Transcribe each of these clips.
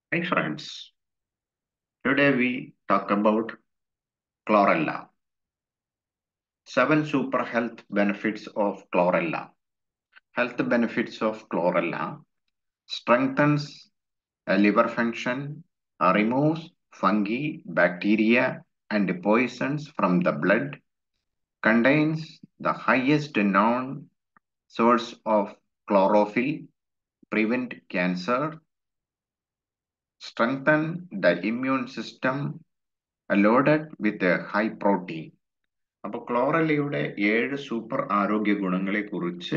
Hi friends, today we talk about chlorella. Seven super health benefits of chlorella. Health benefits of chlorella strengthens uh, liver function, uh, removes fungi, bacteria, and poisons from the blood, contains the highest known source of chlorophyll, prevent cancer, strengthen the immune system, loaded with a high protein. അപ്പൊ ക്ലോറല്ലയുടെ ഏഴ് super ആരോഗ്യ ഗുണങ്ങളെ കുറിച്ച്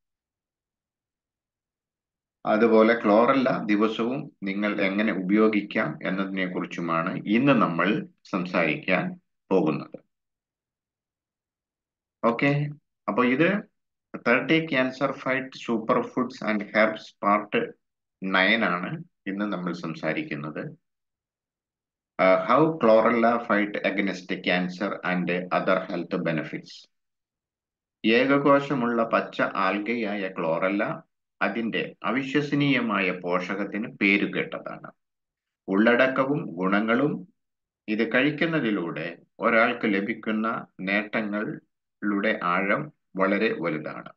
അതുപോലെ chlorella ദിവസവും നിങ്ങൾ എങ്ങനെ ഉപയോഗിക്കാം എന്നതിനെ കുറിച്ചുമാണ് ഇന്ന് നമ്മൾ സംസാരിക്കാൻ പോകുന്നത് ഓക്കെ അപ്പൊ ഇത് thirty cancer fight super foods and herbs part nine ആണ് ഇന്ന് നമ്മൾ സംസാരിക്കുന്നത് how chlorella fight against cancer and other health benefits ഏകകോശമുള്ള പച്ച ആൽഗയായ ക്ലോറല്ല അതിന്റെ അവിശ്വസനീയമായ പോഷകത്തിന് പേരുകേട്ടതാണ് ഉള്ളടക്കവും ഗുണങ്ങളും ഇത് കഴിക്കുന്നതിലൂടെ ഒരാൾക്ക് ലഭിക്കുന്ന നേട്ടങ്ങളുടെ ആഴം വളരെ വലുതാണ്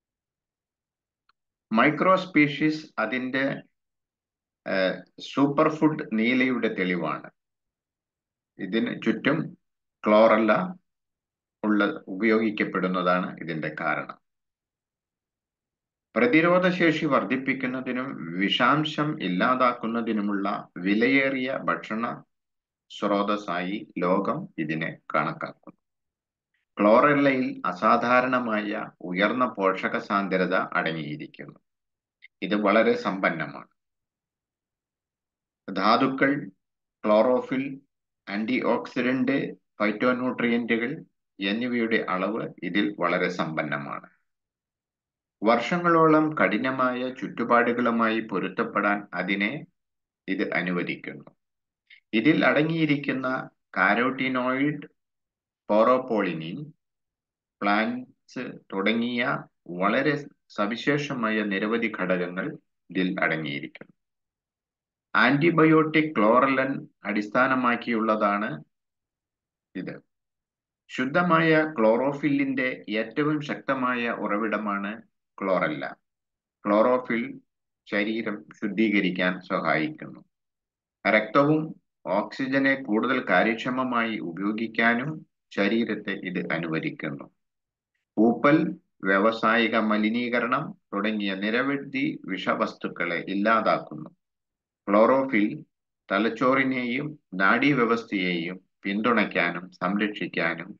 മൈക്രോ സ്പീഷീസ് അതിന്റെ സൂപ്പർ ഫുഡ് നീലയുടെ തെളിവാണ് ഇതിന് ചുറ്റും ക്ലോറല്ല ഉള്ള ഉപയോഗിക്കപ്പെടുന്നതാണ് ഇതിന്റെ കാരണം പ്രതിരോധശേഷി വർദ്ധിപ്പിക്കുന്നതിനും വിഷാംശം ഇല്ലാതാക്കുന്നതിനുമുള്ള വിലയേറിയ ഭക്ഷണ സ്രോതസ്സായി ലോകം ഇതിനെ കണക്കാക്കുന്നു ക്ലോറല്ലയിൽ അസാധാരണമായ ഉയർന്ന പോഷക സാന്ദ്രത അടങ്ങിയിരിക്കുന്നു ഇത് വളരെ സമ്പന്നമാണ് ധാതുക്കൾ ക്ലോറോഫിൽ ആന്റി ഓക്സിഡന്റ് ഫൈറ്റോന്യൂട്രിയന്റുകൾ എന്നിവയുടെ അളവ് ഇതിൽ വളരെ സമ്പന്നമാണ് വർഷങ്ങളോളം കഠിനമായ ചുറ്റുപാടുകളുമായി പൊരുത്തപ്പെടാൻ അതിനെ ഇത് അനുവദിക്കുന്നു ഇതിൽ അടങ്ങിയിരിക്കുന്ന കാരോട്ടിനോയിഡ് പോറോപോളിനിൻ പ്ലാന്റ്സ് തുടങ്ങിയ വളരെ സവിശേഷമായ നിരവധി ഘടകങ്ങൾ ഇതിൽ അടങ്ങിയിരിക്കുന്നു ആന്റിബയോട്ടിക് ക്ലോറലൻ അടിസ്ഥാനമാക്കിയുള്ളതാണ് ഇത് ശുദ്ധമായ ക്ലോറോഫില്ലിന്റെ ഏറ്റവും ശക്തമായ ഉറവിടമാണ് ക്ലോറല്ല ക്ലോറോഫിൽ ശരീരം ശുദ്ധീകരിക്കാൻ സഹായിക്കുന്നു രക്തവും ഓക്സിജനെ കൂടുതൽ കാര്യക്ഷമമായി ഉപയോഗിക്കാനും ശരീരത്തെ ഇത് അനുവദിക്കുന്നു പൂപ്പൽ വ്യാവസായിക മലിനീകരണം തുടങ്ങിയ നിരവധി വിഷവസ്തുക്കളെ ഇല്ലാതാക്കുന്നു ക്ലോറോഫിൽ തലച്ചോറിനെയും നാഡീവ്യവസ്ഥയെയും പിന്തുണയ്ക്കാനും സംരക്ഷിക്കാനും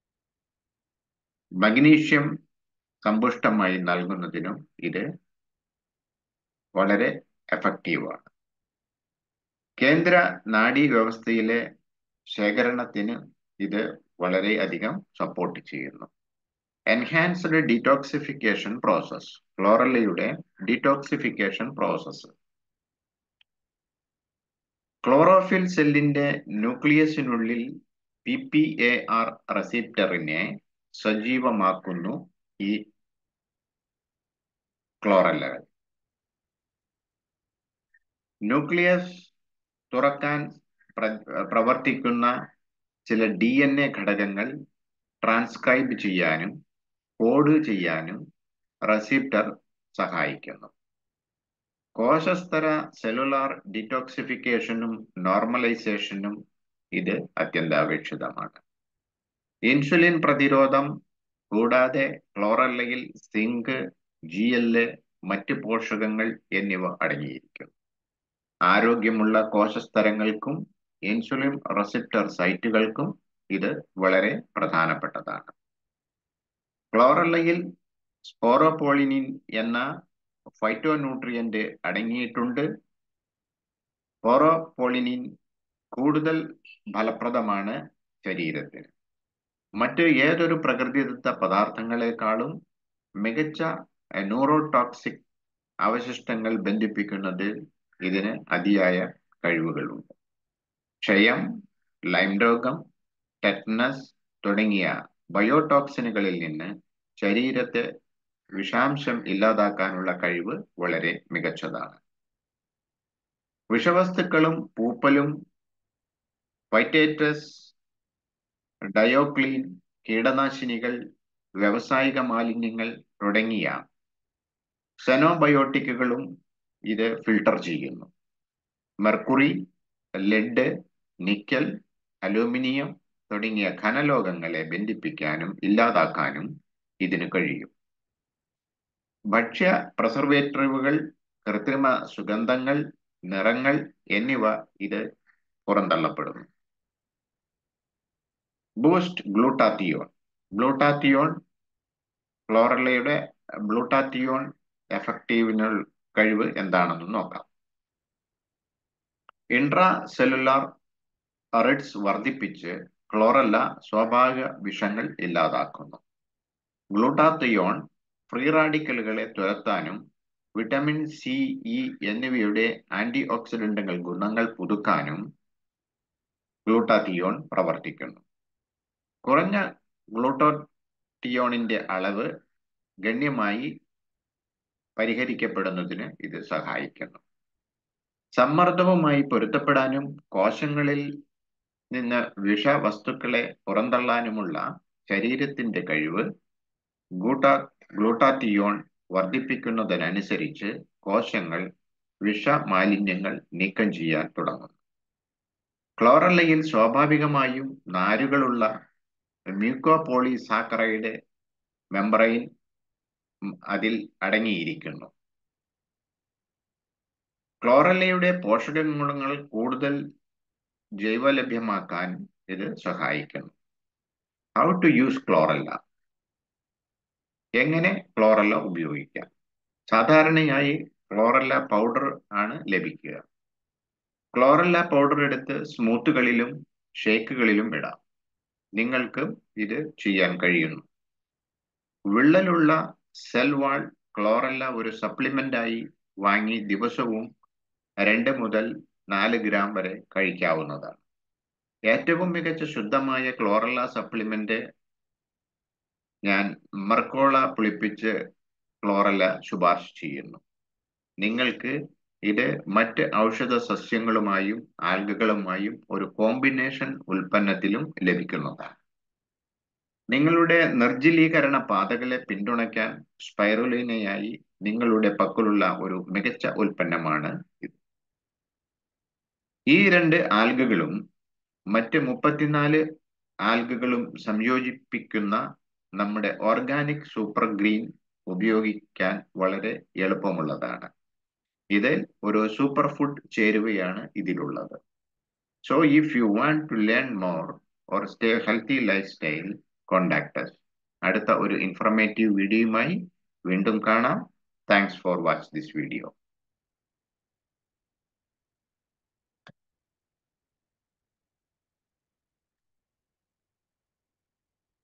മഗ്നീഷ്യം സമ്പുഷ്ടമായി നൽകുന്നതിനും ഇത് വളരെ എഫക്റ്റീവാണ് കേന്ദ്ര നാഡീ വ്യവസ്ഥയിലെ ശേഖരണത്തിന് ഇത് വളരെയധികം സപ്പോർട്ട് ചെയ്യുന്നു എൻഹാൻസ്ഡ് ഡിറ്റോക്സിഫിക്കേഷൻ പ്രോസസ് ക്ലോറല്ലയുടെ ഡിറ്റോക്സിഫിക്കേഷൻ പ്രോസസ്സ് ക്ലോറോഫിൽ സെല്ലിന്റെ ന്യൂക്ലിയസിനുള്ളിൽ പി പി എ ആർ റെസിപ്റ്ററിനെ സജീവമാക്കുന്നു ഈ ക്ലോറല്ലകൾ ന്യൂക്ലിയസ് തുറക്കാൻ പ്രവർത്തിക്കുന്ന ചില ഡി എൻ എ ഘടകങ്ങൾ ട്രാൻസ്ക്രൈബ് ചെയ്യാനും കോഡ് ചെയ്യാനും റെസിപ്റ്റർ സഹായിക്കുന്നു കോശസ്തര സെല്ലുലാർ ഡിറ്റോക്സിഫിക്കേഷനും നോർമലൈസേഷനും ഇത് അത്യന്താപേക്ഷിതമാണ് ഇൻസുലിൻ പ്രതിരോധം കൂടാതെ ക്ലോറല്ലയിൽ സിങ്ക് ജി എല് മറ്റ് പോഷകങ്ങൾ എന്നിവ അടങ്ങിയിരിക്കും ആരോഗ്യമുള്ള കോശസ്തരങ്ങൾക്കും ഇൻസുലിൻ റെസിപ്റ്റർ സൈറ്റുകൾക്കും ഇത് വളരെ പ്രധാനപ്പെട്ടതാണ് ക്ലോറല്ലയിൽ സ്പോറോപോളിനിൻ എന്ന ഫൈറ്റോന്യൂട്രിയന്റ് അടങ്ങിയിട്ടുണ്ട് പോറോപോളിനിൻ കൂടുതൽ ഫലപ്രദമാണ് ശരീരത്തിന് മറ്റ് ഏതൊരു പ്രകൃതിദത്ത പദാർത്ഥങ്ങളെക്കാളും മികച്ച ന്യൂറോടോക്സിക് അവശിഷ്ടങ്ങൾ ബന്ധിപ്പിക്കുന്നതിൽ ഇതിന് അതിയായ കഴിവുകളുണ്ട് ക്ഷയം ലൈം രോഗം ടെറ്റനസ് തുടങ്ങിയ ബയോടോക്സിനുകളിൽ നിന്ന് ശരീരത്തെ വിഷാംശം ഇല്ലാതാക്കാനുള്ള കഴിവ് വളരെ മികച്ചതാണ് വിഷവസ്തുക്കളും പൂപ്പലും വൈറ്റേറ്റസ് ഡയോക്ലീൻ കീടനാശിനികൾ വ്യാവസായിക മാലിന്യങ്ങൾ തുടങ്ങിയ സെനോബയോട്ടിക്കുകളും ഇത് ഫിൽട്ടർ ചെയ്യുന്നു മെർക്കുറി ലെഡ് നിക്കൽ അലൂമിനിയം തുടങ്ങിയ ഖനലോകങ്ങളെ ബന്ധിപ്പിക്കാനും ഇല്ലാതാക്കാനും ഇതിന് കഴിയും ഭക്ഷ്യ പ്രിസർവേറ്റീവുകൾ കൃത്രിമ സുഗന്ധങ്ങൾ നിറങ്ങൾ എന്നിവ ഇത് പുറന്തള്ളപ്പെടുന്നു ബൂസ്റ്റ് ഗ്ലൂട്ടാത്തിയോൺ ഗ്ലൂട്ടാത്തിയോൺ ക്ലോറലയുടെ ഗ്ലൂട്ടാത്തിയോൺ എഫക്റ്റീവിനുള്ള കഴിവ് എന്താണെന്ന് നോക്കാം ഇൻട്രാ സെല്ലുലാർ റിഡ്സ് വർദ്ധിപ്പിച്ച് ക്ലോറല്ല സ്വാഭാവിക വിഷങ്ങൾ ഇല്ലാതാക്കുന്നു glutathione free റാഡിക്കലുകളെ തുരത്താനും vitamin C E എന്നിവയുടെ ആന്റി ഓക്സിഡന്റുകൾ ഗുണങ്ങൾ പുതുക്കാനും ഗ്ലൂട്ടാത്തിയോൺ പ്രവർത്തിക്കുന്നു കുറഞ്ഞ ഗ്ലൂട്ടോട്ടിയോണിന്റെ അളവ് ഗണ്യമായി പരിഹരിക്കപ്പെടുന്നതിന് ഇത് സഹായിക്കുന്നു സമ്മർദ്ദവുമായി പൊരുത്തപ്പെടാനും കോശങ്ങളിൽ നിന്ന് വിഷവസ്തുക്കളെ പുറന്തള്ളാനുമുള്ള ശരീരത്തിന്റെ കഴിവ് ഗ്ലൂട്ടാ ഗ്ലൂട്ടാത്തിയോൺ വർദ്ധിപ്പിക്കുന്നതിനനുസരിച്ച് കോശങ്ങൾ വിഷമാലിന്യങ്ങൾ നീക്കം ചെയ്യാൻ തുടങ്ങുന്നു ക്ലോറല്ലയിൽ സ്വാഭാവികമായും നാരുകളുള്ള മ്യൂക്കോപോളിസാക്കറൈഡ് മെംബ്രൈൻ അതിൽ അടങ്ങിയിരിക്കുന്നു ക്ലോറല്ലയുടെ പോഷകഗുണങ്ങൾ കൂടുതൽ ജൈവലഭ്യമാക്കാൻ ഇത് സഹായിക്കുന്നു ഹൗ ടു യൂസ് ക്ലോറല്ല എങ്ങനെ ക്ലോറല്ല ഉപയോഗിക്കാം സാധാരണയായി ക്ലോറല്ല പൗഡർ ആണ് ലഭിക്കുക ക്ലോറല്ല പൗഡർ എടുത്ത് സ്മൂത്തുകളിലും ഷേക്കുകളിലും ഇടാം നിങ്ങൾക്ക് ഇത് ചെയ്യാൻ കഴിയുന്നു വിള്ളലുള്ള സെൽ വാൾ ക്ലോറല്ല ഒരു സപ്ലിമെന്റായി വാങ്ങി ദിവസവും രണ്ട് മുതൽ നാല് ഗ്രാം വരെ കഴിക്കാവുന്നതാണ് ഏറ്റവും മികച്ച ശുദ്ധമായ ക്ലോറല്ല സപ്ലിമെന്റ് ഞാൻ മർക്കോള പുളിപ്പിച്ച് ക്ലോറല്ല ശുപാർശ ചെയ്യുന്നു നിങ്ങൾക്ക് ഇത് മറ്റ് ഔഷധ സസ്യങ്ങളുമായും ആൽഗകളുമായും ഒരു കോമ്പിനേഷൻ ഉൽപ്പന്നത്തിലും ലഭിക്കുന്നതാണ് നിങ്ങളുടെ നിർജ്ജലീകരണ പാതകളെ പിന്തുണയ്ക്കാൻ സ്പൈറുലിനയായി നിങ്ങളുടെ പക്കലുള്ള ഒരു മികച്ച ഉൽപ്പന്നമാണ് ഇത് ഈ രണ്ട് ആൽഗകളും മറ്റ് മുപ്പത്തിനാല് ആൽഗകളും സംയോജിപ്പിക്കുന്ന നമ്മുടെ ഓർഗാനിക് സൂപ്പർ ഗ്രീൻ ഉപയോഗിക്കാൻ വളരെ എളുപ്പമുള്ളതാണ് ഇത് ഒരു സൂപ്പർ ഫുഡ് ചേരുവയാണ് ഇതിലുള്ളത് so if you want to learn more or stay healthy lifestyle contacts അടുത്ത ഒരു ഇൻഫർമേറ്റീവ് വീഡിയോയുമായി വീണ്ടും കാണാം thanks for watch this video